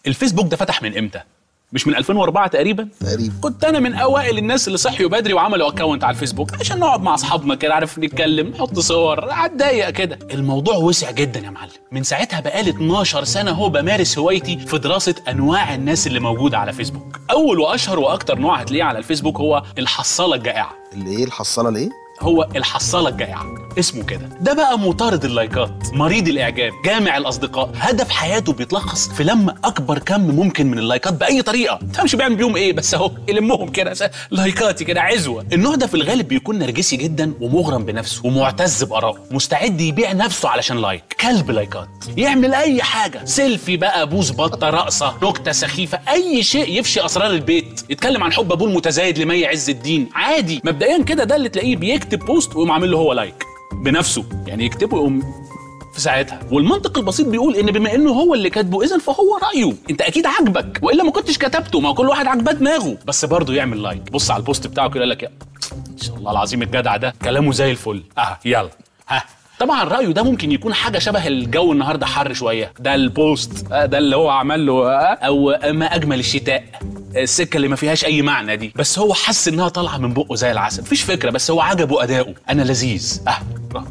الفيسبوك ده فتح من امتى مش من 2004 تقريبا تقريبا كنت انا من اوائل الناس اللي صحيوا بدري وعملوا اكونت على الفيسبوك عشان نقعد مع اصحابنا كده عارف نتكلم نحط صور اتضايق كده الموضوع وسع جدا يا معلم من ساعتها بقالي 12 سنه هو بمارس هوايتي في دراسه انواع الناس اللي موجوده على فيسبوك اول واشهر واكتر نوع هتلاقيه على الفيسبوك هو الحصاله الجائعه اللي ايه الحصاله الايه هو الحصاله الجائعه اسمه كده ده بقى مطارد اللايكات مريض الاعجاب جامع الاصدقاء هدف حياته بيتلخص في لم اكبر كم ممكن من اللايكات باي طريقه تفهمش بيعمل بيهم ايه بس اهو يلمهم كده س- لايكاتي كده عزوه النوع ده في الغالب بيكون نرجسي جدا ومغرم بنفسه ومعتز بارائه مستعد يبيع نفسه علشان لايك كلب لايكات يعمل اي حاجه سيلفي بقى بوز بطه رقصه نكته سخيفه اي شيء يفشي اسرار البيت يتكلم عن حب ابوه المتزايد لمي عز الدين عادي مبدئيا كده ده اللي تلاقيه بيكتب بوست ويقوم عامل له هو لايك بنفسه يعني يكتبه يقوم في ساعتها والمنطق البسيط بيقول ان بما انه هو اللي كاتبه اذا فهو رايه انت اكيد عاجبك والا ما كنتش كتبته ما هو كل واحد عاجباه دماغه بس برضه يعمل لايك بص على البوست بتاعه كده يقول لك يا ان شاء الله العظيم الجدع ده كلامه زي الفل اه يلا ها طبعا رايه ده ممكن يكون حاجه شبه الجو النهارده حر شويه ده البوست آه ده اللي هو عمل له آه او ما اجمل الشتاء السكه اللي ما فيهاش اي معنى دي بس هو حس انها طالعه من بقه زي العسل مفيش فكره بس هو عجبه اداؤه انا لذيذ اه برافو.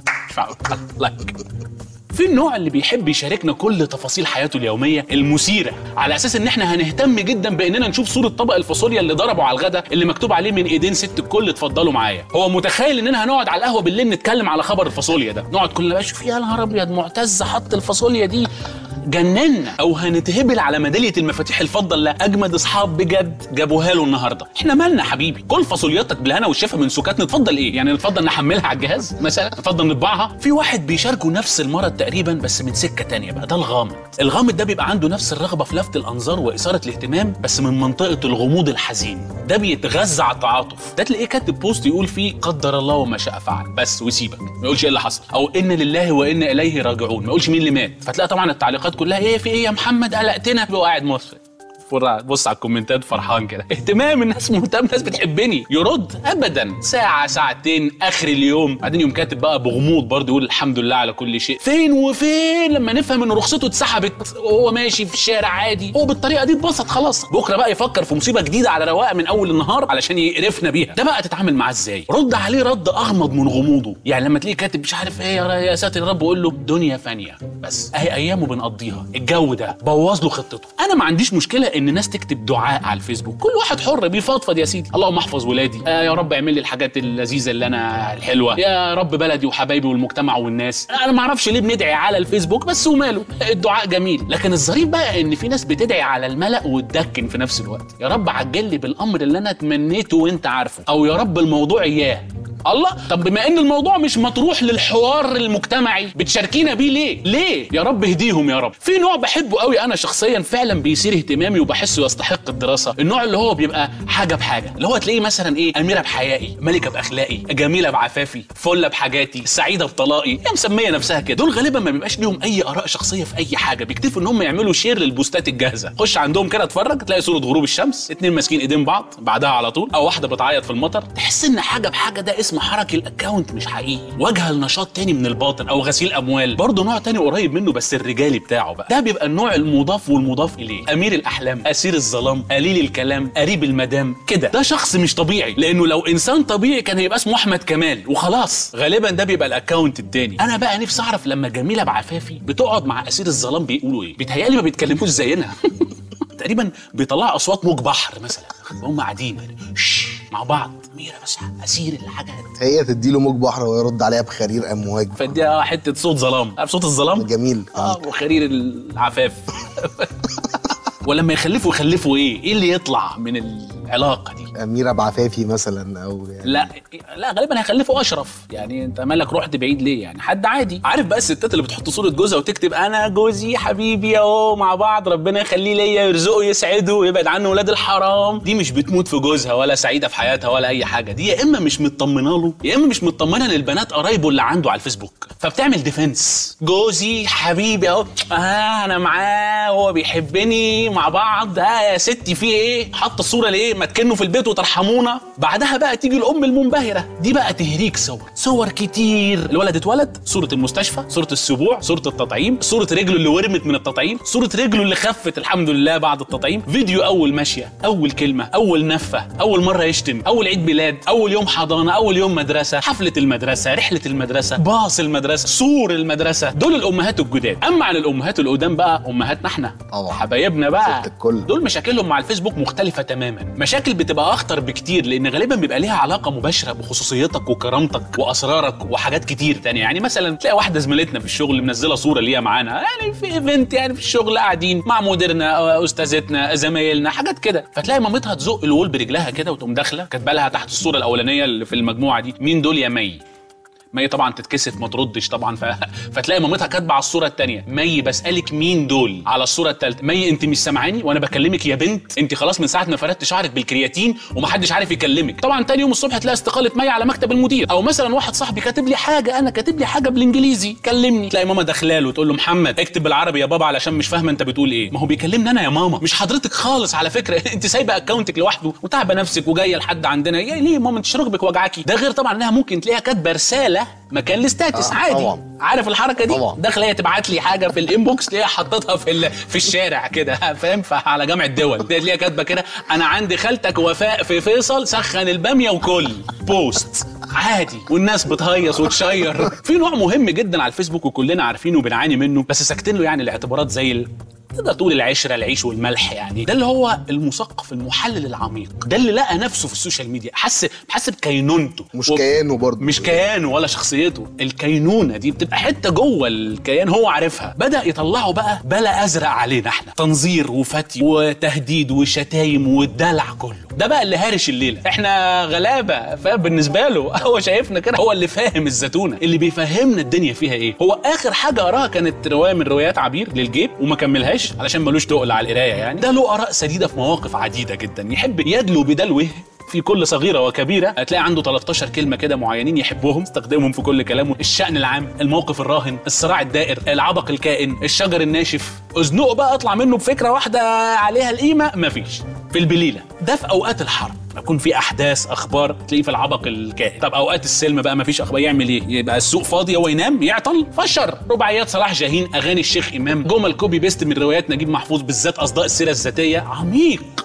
لايك في النوع اللي بيحب يشاركنا كل تفاصيل حياته اليوميه المثيره على اساس ان احنا هنهتم جدا باننا نشوف صوره طبق الفاصوليا اللي ضربه على الغدا اللي مكتوب عليه من ايدين ست الكل اتفضلوا معايا هو متخيل اننا هنقعد على القهوه بالليل نتكلم على خبر الفاصوليا ده نقعد كلنا بقى شوف يا نهار ابيض معتز حط الفاصوليا دي جننا او هنتهبل على ميداليه المفاتيح الفضه اللي اجمد اصحاب بجد جابوها له النهارده احنا مالنا حبيبي كل فاصولياتك بالهنا والشفا من سكات نتفضل ايه يعني نتفضل نحملها على الجهاز مثلا نتفضل نطبعها في واحد بيشاركه نفس المرض تقريبا بس من سكه تانية بقى ده الغامض الغامض ده بيبقى عنده نفس الرغبه في لفت الانظار واثاره الاهتمام بس من منطقه الغموض الحزين ده بيتغذى على التعاطف ده تلاقيه كاتب بوست يقول فيه قدر الله وما شاء فعل بس ويسيبك ما يقولش ايه اللي حصل او ان لله وانا اليه راجعون ما يقولش مين اللي مات فتلاقي طبعا التعليقات كلها ايه في ايه يا محمد قلقتنا هو قاعد مصري فرع- بص على الكومنتات فرحان كده اهتمام الناس مهتم الناس بتحبني يرد ابدا ساعه ساعتين اخر اليوم بعدين يوم كاتب بقى بغموض برضه يقول الحمد لله على كل شيء فين وفين لما نفهم ان رخصته اتسحبت وهو ماشي في الشارع عادي هو بالطريقه دي اتبسط خلاص بكره بقى يفكر في مصيبه جديده على رواق من اول النهار علشان يقرفنا بيها ده بقى تتعامل معاه ازاي رد عليه رد اغمض من غموضه يعني لما تلاقيه كاتب مش عارف ايه يا يا ساتر يا رب قول له دنيا فانيه بس اهي ايامه بنقضيها الجو ده بوظ له خطته انا ما عنديش مشكله ان ناس تكتب دعاء على الفيسبوك كل واحد حر بيفضفض يا سيدي اللهم احفظ ولادي آه يا رب اعمل لي الحاجات اللذيذه اللي انا الحلوه يا رب بلدي وحبايبي والمجتمع والناس انا ما اعرفش ليه بندعي على الفيسبوك بس وماله الدعاء جميل لكن الظريف بقى ان في ناس بتدعي على الملأ وتدكن في نفس الوقت يا رب عجل لي بالامر اللي انا تمنيته وانت عارفه او يا رب الموضوع اياه الله طب بما ان الموضوع مش مطروح للحوار المجتمعي بتشاركينا بيه ليه ليه يا رب اهديهم يا رب في نوع بحبه قوي انا شخصيا فعلا بيثير اهتمامي وبحسه يستحق الدراسه النوع اللي هو بيبقى حاجه بحاجه اللي هو تلاقيه مثلا ايه اميره بحيائي ملكه باخلاقي جميله بعفافي فله بحاجاتي سعيده بطلائي هي مسميه نفسها كده دول غالبا ما بيبقاش ليهم اي اراء شخصيه في اي حاجه بيكتفوا ان هم يعملوا شير للبوستات الجاهزه خش عندهم كده اتفرج تلاقي صوره غروب الشمس اتنين ماسكين ايدين بعض بعدها على طول او واحده بتعيط في المطر تحس ان حاجه بحاجه ده اسم حركي الاكونت مش حقيقي وجهه لنشاط تاني من الباطن او غسيل اموال برضه نوع تاني قريب منه بس الرجالي بتاعه بقى ده بيبقى النوع المضاف والمضاف اليه امير الاحلام اسير الظلام قليل الكلام قريب المدام كده ده شخص مش طبيعي لانه لو انسان طبيعي كان هيبقى اسمه احمد كمال وخلاص غالبا ده بيبقى الاكونت التاني انا بقى نفسي اعرف لما جميله بعفافي بتقعد مع اسير الظلام بيقولوا ايه بيتهيألي ما بيتكلموش زينا تقريبا بيطلعوا اصوات موج بحر مثلا هم قاعدين شش، مع بعض ميرا بس اسير الحاجات هي تديله موج بحر ويرد عليها بخرير امواج فدي حته صوت ظلام عارف صوت الظلام جميل اه وخرير العفاف ولما يخلفوا يخلفوا ايه ايه اللي يطلع من العلاقه دي اميره بعفافي مثلا او يعني لا لا غالبا هيخلفوا اشرف يعني انت مالك رحت بعيد ليه يعني حد عادي عارف بقى الستات اللي بتحط صوره جوزها وتكتب انا جوزي حبيبي اهو مع بعض ربنا يخليه ليا يرزقه يسعده ويبعد عنه ولاد الحرام دي مش بتموت في جوزها ولا سعيده في حياتها ولا اي حاجه دي يا اما مش مطمنه له يا اما مش مطمنه للبنات قرايبه اللي عنده على الفيسبوك فبتعمل ديفنس جوزي حبيبي اهو اه انا معاه هو بيحبني مع بعض اه يا ستي في ايه حاطه الصوره ليه ما تكنوا في البيت وترحمونا بعدها بقى تيجي الام المنبهره دي بقى تهريك صور صور كتير الولد اتولد صوره المستشفى صوره السبوع صوره التطعيم صوره رجله اللي ورمت من التطعيم صوره رجله اللي خفت الحمد لله بعد التطعيم فيديو اول ماشيه اول كلمه اول نفه اول مره يشتم اول عيد ميلاد اول يوم حضانه اول يوم مدرسه حفله المدرسه رحله المدرسه باص المدرسه سور المدرسه دول الامهات الجداد اما عن الامهات القدام بقى امهاتنا احنا طبعا. حبايبنا بقى ست الكل. دول مشاكلهم مع الفيسبوك مختلفه تماما مشاكل بتبقى اخطر بكتير لان غالبا بيبقى ليها علاقه مباشره بخصوصيتك وكرامتك واسرارك وحاجات كتير تانية يعني مثلا تلاقي واحده زميلتنا في الشغل منزله صوره ليها معانا يعني في ايفنت يعني في الشغل قاعدين مع مديرنا استاذتنا زمايلنا حاجات كده فتلاقي مامتها تزق الوول برجلها كده وتقوم داخله كاتبه لها تحت الصوره الاولانيه اللي في المجموعه دي مين دول يا مي مي طبعا تتكسف ما تردش طبعا ف... فتلاقي مامتها كاتبه على الصوره الثانيه مي بسالك مين دول على الصوره الثالثه مي انت مش سامعاني وانا بكلمك يا بنت انت خلاص من ساعه ما فردت شعرك بالكرياتين ومحدش عارف يكلمك طبعا تاني يوم الصبح تلاقي استقاله مي على مكتب المدير او مثلا واحد صاحبي كاتب لي حاجه انا كاتب لي حاجه بالانجليزي كلمني تلاقي ماما داخلاله تقول له محمد اكتب بالعربي يا بابا علشان مش فاهمه انت بتقول ايه ما هو بيكلمني انا يا ماما مش حضرتك خالص على فكره انت سايبه اكونتك لوحده وتعبه نفسك وجايه لحد عندنا يا ليه ماما انت ركبك وجعاكي ده غير طبعا انها ممكن تلاقيها كاتبه رساله مكان الاستاتس آه، عادي طبعا. عارف الحركه دي طبعا. داخله هي تبعت لي حاجه في الانبوكس تلاقيها حطيتها في ال- في الشارع كده فاهم على جامع الدول تلاقيها كاتبه كده انا عندي خالتك وفاء في فيصل سخن الباميه وكل بوست عادي والناس بتهيص وتشير في نوع مهم جدا على الفيسبوك وكلنا عارفينه وبنعاني منه بس ساكتين له يعني الاعتبارات زي ال... تقدر تقول العشره العيش والملح يعني ده اللي هو المثقف المحلل العميق ده اللي لقى نفسه في السوشيال ميديا حس حس بكينونته مش و- كيانه برضه مش كيانه ولا شخصيته الكينونه دي بتبقى حته جوه الكيان هو عارفها بدا يطلعوا بقى بلا ازرق علينا احنا تنظير وفتي وتهديد وشتايم والدلع كله ده بقى اللي هارش الليله احنا غلابه فبالنسبه له هو شايفنا كده هو اللي فاهم الزتونه اللي بيفهمنا الدنيا فيها ايه هو اخر حاجه قراها كانت روايه من روايات عبير للجيب وما كملهاش علشان ملوش تقل على القرايه يعني ده له اراء سديده في مواقف عديده جدا يحب يدلو بدلوه في كل صغيره وكبيره هتلاقي عنده 13 كلمه كده معينين يحبهم يستخدمهم في كل كلامه الشأن العام الموقف الراهن الصراع الدائر العبق الكائن الشجر الناشف ازنقه بقى اطلع منه بفكره واحده عليها القيمه مفيش في البليله ده في اوقات الحرب يكون في احداث اخبار تلاقيه في العبق الكائن طب اوقات السلم بقى مفيش اخبار يعمل ايه يبقى السوق فاضي هو ينام يعطل فشر رباعيات صلاح جاهين اغاني الشيخ امام جمل كوبي بيست من روايات نجيب محفوظ بالذات اصداء السيره الذاتيه عميق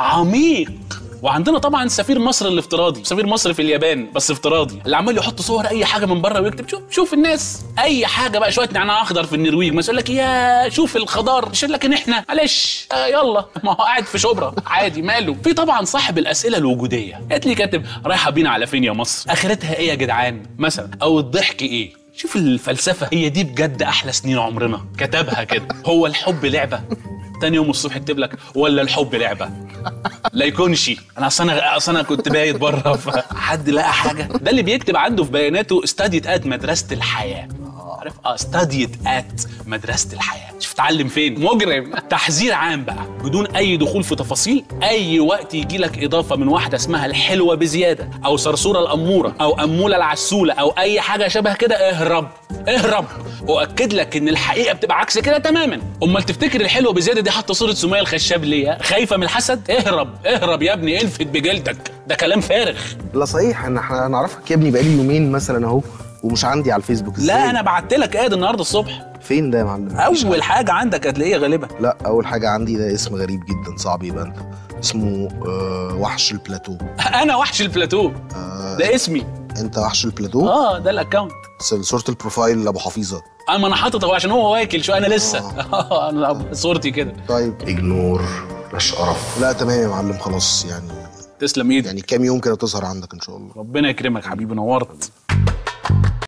عميق وعندنا طبعا سفير مصر الافتراضي سفير مصر في اليابان بس افتراضي اللي عمال يحط صور اي حاجه من بره ويكتب شوف شوف الناس اي حاجه بقى شويه نعناع اخضر في النرويج مثلا يقول لك يا شوف الخضار مش يقول لك ان احنا معلش آه يلا ما هو قاعد في شبرا عادي ماله في طبعا صاحب الاسئله الوجوديه هات لي كاتب رايحه بينا على فين يا مصر اخرتها ايه يا جدعان مثلا او الضحك ايه شوف الفلسفه هي دي بجد احلى سنين عمرنا كتبها كده هو الحب لعبه تاني يوم الصبح يكتب لك ولا الحب لعبه لا يكونش انا اصل انا اصل انا كنت بايت بره فحد لقى حاجه ده اللي بيكتب عنده في بياناته استاديت ات مدرسه الحياه عارف اه استاديت ات مدرسه الحياه شوف اتعلم فين مجرم تحذير عام بقى بدون اي دخول في تفاصيل اي وقت يجي لك اضافه من واحده اسمها الحلوه بزياده او صرصوره الاموره او اموله العسوله او اي حاجه شبه كده اهرب اهرب واكد لك ان الحقيقه بتبقى عكس كده تماما امال تفتكر الحلوه بزياده دي حاطه صوره سميه الخشاب ليه خايفه من الحسد اهرب اهرب يا ابني الفت بجلدك ده كلام فارغ لا صحيح انا احنا نعرفك يا ابني بقالي يومين مثلا اهو ومش عندي على الفيسبوك ازاي لا انا بعت لك اد النهارده الصبح فين ده يا معلم مفيش اول حاجه عندك هتلاقيها غالبا لا اول حاجه عندي ده اسم غريب جدا صعب يبقى انت اسمه آه وحش البلاتو انا وحش البلاتو آه ده اسمي انت وحش البلاتو اه ده الاكونت بس صوره البروفايل ابو حفيظه اما انا حاطط هو عشان هو واكل شو انا لسه انا صورتي كده طيب اجنور مش قرف لا تمام يا معلم خلاص يعني تسلم ايدك يعني كام يوم كده تظهر عندك ان شاء الله ربنا يكرمك حبيبي نورت